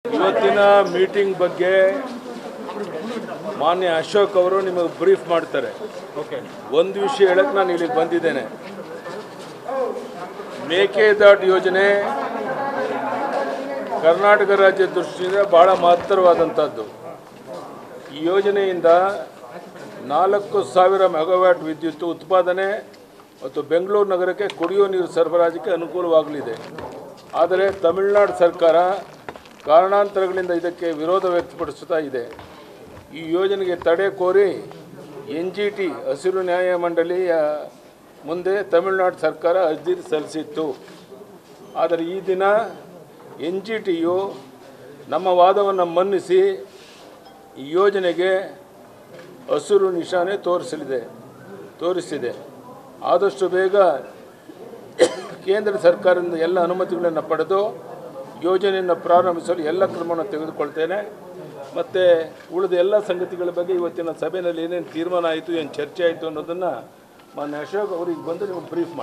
ಇವತ್ತಿನ ಮೀಟಿಂಗ್ ಬಗ್ಗೆ ಮಾನ್ಯ ಅಶೋಕ್ ಅವರು ನಿಮಗೆ ಬ್ರೀಫ್ ಮಾಡ್ತಾರೆ ಓಕೆ ಒಂದು ವಿಷಯ ಹೇಳಕ್ಕೆ ನಾನು ಇಲ್ಲಿಗೆ ಬಂದಿದ್ದೇನೆ ಮೇಕೆದಾಟು ಯೋಜನೆ ಕರ್ನಾಟಕ ರಾಜ್ಯ ದೃಷ್ಟಿಯಿಂದ ಬಹಳ ಮಹತ್ತರವಾದಂಥದ್ದು ಈ ಯೋಜನೆಯಿಂದ ನಾಲ್ಕು ಸಾವಿರ ಮೆಗಾವ್ಯಾಟ್ ವಿದ್ಯುತ್ ಉತ್ಪಾದನೆ ಮತ್ತು ಬೆಂಗಳೂರು ನಗರಕ್ಕೆ ಕುಡಿಯುವ ನೀರು ಸರಬರಾಜಿಗೆ ಅನುಕೂಲವಾಗಲಿದೆ ಆದರೆ ತಮಿಳುನಾಡು ಸರ್ಕಾರ ಕಾರಣಾಂತರಗಳಿಂದ ಇದಕ್ಕೆ ವಿರೋಧ ವ್ಯಕ್ತಪಡಿಸುತ್ತಾ ಇದೆ ಈ ಯೋಜನೆಗೆ ತಡೆ ಕೋರಿ ಎನ್ ಜಿ ಟಿ ಹಸಿರು ನ್ಯಾಯಮಂಡಳಿಯ ಮುಂದೆ ತಮಿಳುನಾಡು ಸರ್ಕಾರ ಅರ್ಜಿ ಸಲ್ಲಿಸಿತ್ತು ಆದರೆ ಈ ದಿನ ಎನ್ ಜಿ ಟಿಯು ನಮ್ಮ ವಾದವನ್ನು ಮನ್ನಿಸಿ ಈ ಯೋಜನೆಗೆ ಹಸಿರು ನಿಶಾನೆ ತೋರಿಸಲಿದೆ ತೋರಿಸಿದೆ ಆದಷ್ಟು ಬೇಗ ಕೇಂದ್ರ ಸರ್ಕಾರದಿಂದ ಎಲ್ಲ ಅನುಮತಿಗಳನ್ನು ಪಡೆದು ಯೋಜನೆಯನ್ನು ಪ್ರಾರಂಭಿಸಲು ಎಲ್ಲ ಕ್ರಮವನ್ನು ತೆಗೆದುಕೊಳ್ತೇನೆ ಮತ್ತು ಉಳಿದ ಎಲ್ಲ ಸಂಗತಿಗಳ ಬಗ್ಗೆ ಇವತ್ತಿನ ಸಭೆಯಲ್ಲಿ ಏನೇನು ತೀರ್ಮಾನ ಆಯಿತು ಏನು ಚರ್ಚೆ ಆಯಿತು ಅನ್ನೋದನ್ನು ಮಾನ್ಯ ಅಶೋಕ್ ಅವರಿಗೆ ಬಂದು ನಿಮಗೆ ಬ್ರೀಫ್ ಮಾಡಿ